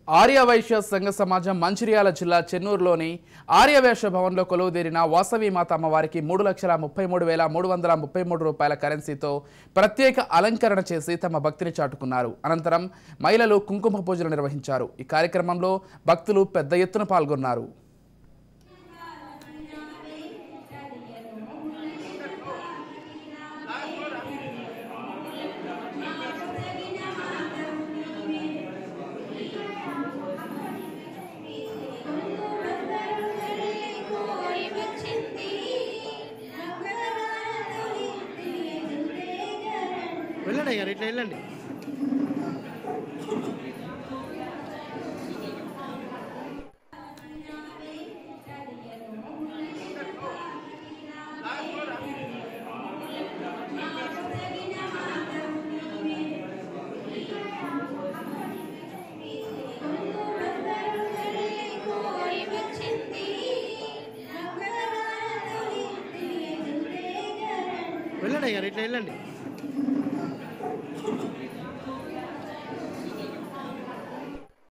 ఆర్యవైశ్య సంఘ సమాజం మంచిర్యాల జిల్లా చెన్నూరులోని ఆర్యవేశ భవన్లో కొలువుదీరిన వాసవి మాత అమ్మవారికి మూడు లక్షల ముప్పై మూడు వేల మూడు వందల ముప్పై మూడు రూపాయల కరెన్సీతో ప్రత్యేక అలంకరణ చేసి తమ భక్తిని చాటుకున్నారు అనంతరం మహిళలు కుంకుమ పూజలు నిర్వహించారు ఈ కార్యక్రమంలో భక్తులు పెద్ద ఎత్తున పాల్గొన్నారు వెళ్ళండి గారు ఇట్లా వెళ్ళండి వెళ్ళండి గారు ఇట్లా వెళ్ళండి